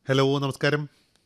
Hello നമസ്കാരം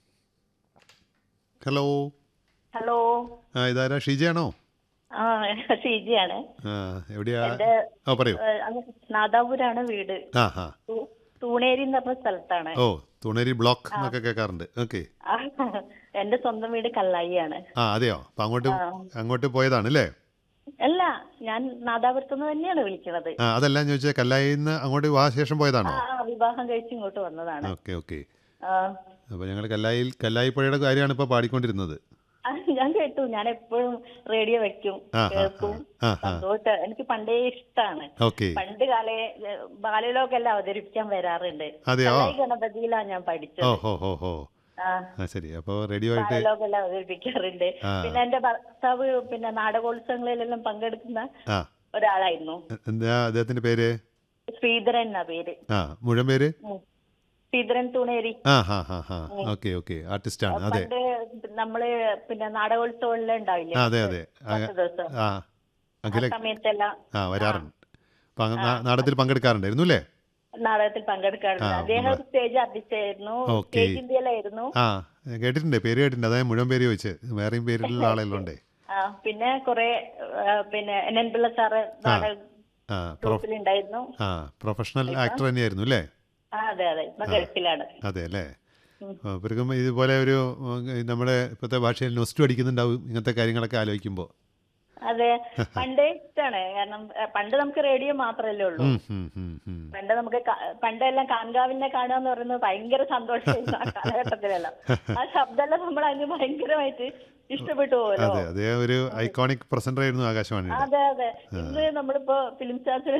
hello hello ആ ഇതാരാ ഷീജയാണോ ആ ഷീജയാണ് ആ എവിടെയാ എന്റെ ആ പറയൂ ഏഹ്, അങ്ങ് നാദാപുരാണ് വീട് ആ ഹാ തു- തൂണേരി എന്ന് പറഞ്ഞ സ്ഥലത്താണ് ഓ തുണേരി ബ്ലോക്ക് എന്നൊക്കെ കേൾക്കാറുണ്ട് ഓക്കെ ആ, എന്റെ സ്വന്തം വീട് കല്ലായിയാണ് ആ അതെയോ അപ്പം അങ്ങോട്ട് അങ്ങോട്ട് പോയതാണ് അല്ലേ അല്ല ഞാൻ നാദാപുരത്ത് നിന്ന് തന്നെയാണ് വിളിക്കുന്നത് ആ അതെല്ലാം ചോദിച്ചാൽ കല്ലായിൽ നിന്ന് അങ്ങോട്ട് വിവാഹ ശേഷം പോയതാണോ ആ ആ, വിവാഹം കഴിച്ച് ഇങ്ങോട്ട് വന്നതാണ് ഓക്കെ ഓക്കെ ആ, അപ്പോൾ ഞങ്ങൾ കല്ലായിൽ കല്ലായി പുഴയുടെ കാര്യമാണ് ഇപ്പോൾ പാടിക്കൊണ്ടിരുന്നത് ആ, ഞാൻ കേട്ടു ഞാൻ എപ്പോഴും റേഡിയോ വെക്കും ആ, ആ, കേൾക്കും ആ, ആ. സന്തോഷം എനിക്ക് പണ്ടേ ഇഷ്ടമാണ് ഓക്കെ പണ്ട് കാലേ ഏഹ്, ബാലലോകെല്ലാം അവതരിപ്പിക്കാൻ വരാറുണ്ട് അതെയോ? കല്ലായി ഗണപതിയിലാണ് ഞാൻ ഓ പഠിച്ചത് ഹോ ഹോ ഹോ ആ ആ ശരി അപ്പോൾ റേഡിയോ ആയിട്ട് ബാലലോകെല്ലാം അവതരിപ്പിക്കാറുണ്ട് ആ. പിന്നെ എന്റെ ഭർത്താവ് പിന്നെ നാടകോത്സവങ്ങളിലെല്ലാം പങ്കെടുക്കുന്ന ആ ഒരാളായിരുന്നു എന്താ അദ്ദേഹത്തിൻ്റെ പേര് ശ്രീധരൻ എന്നാ പേര് ആ മുഴുവൻ പേര് ഉം. ശ്രീധരൻ തുണേരി ആ ഹാ ഹാ ഹാ ഓക്കെ ഓക്കെ ആർട്ടിസ്റ്റാണ് അതെ പണ്ട് നമ്മള് പിന്നെ നാടകോത്സവമെല്ലാം ഉണ്ടാവില്ലേ ആ, അതെ അതെ ആ, പത്ത് ദിവസം ആ ആ അഖില സമയത്തെല്ലാം ആ വരാറുണ്ട് അപ്പം അങ്ങ് നാ- നാടകത്തിൽ പങ്കെടുക്കാറുണ്ടായിരുന്നു അല്ലേ നാടകത്തിൽ പങ്കെടുക്കാറുണ്ട് ആ, അദ്ദേഹം നമ്മള്- സ്റ്റേജ് ആർട്ടിസ്റ്റായിരുന്നു ഓക്കേ. സ്റ്റേജ് ഇന്ത്യയിലായിരുന്നു ആ കേട്ടിട്ടുണ്ട് പേര് കേട്ടിട്ടുണ്ട് അതായത് മുഴുവൻ പേര് ചോദിച്ചത് വേറെയും പേരിലുള്ള ആളെല്ലാം ഉണ്ടേ ആ പിന്നെ കുറെ പിന്നെ എൻ എൻ പിള്ള സാറ് നാടക ആ പ്രൊ ഗ്രൂപ്പിലുണ്ടായിരുന്നു ആ പ്രൊഫഷണൽ ആക്ടർ തന്നെയായിരുന്നു അല്ലേ ആ അതെ അതെ ഇപ്പൊ ഗൾഫിലാണ് അതെ അല്ലേ ഉം. ആ, ഇവർക്കും ഇതുപോലെ ഒരു ഉം, നമ്മുടെ ഇപ്പോഴത്തെ ഭാഷയിൽ നൊസ്റ്റു അടിക്കുന്നുണ്ടാവും ഇങ്ങനത്തെ കാര്യങ്ങളൊക്കെ ആലോചിക്കുമ്പോൾ അതെ പണ്ടേ ഇഷ്ടാണ് കാരണം ഏ, പണ്ട് നമുക്ക് റേഡിയോ മാത്രമല്ലേ ഉള്ളൂ പണ്ട് നമുക്ക് ക- പണ്ടെല്ലാം കാൻകാവിനെ കാണുക എന്ന് പറയുന്നത് ഭയങ്കര സന്തോഷമായിരുന്നു ആ കാലഘട്ടത്തിലെല്ലാം ആ ശബ്ദമെല്ലാം നമ്മൾ അതിന് ഭയങ്കരമായിട്ട് ഇഷ്ടപ്പെട്ടു പോലോ അതെ അതേ ഒരു ഐക്കോണിക് പ്രസന്റർ ആയിരുന്നു ആകാശവാണിയുടെ അതെ അതെ ഇന്ന് നമ്മളിപ്പോ ഫിലിം സ്റ്റാർസിൽ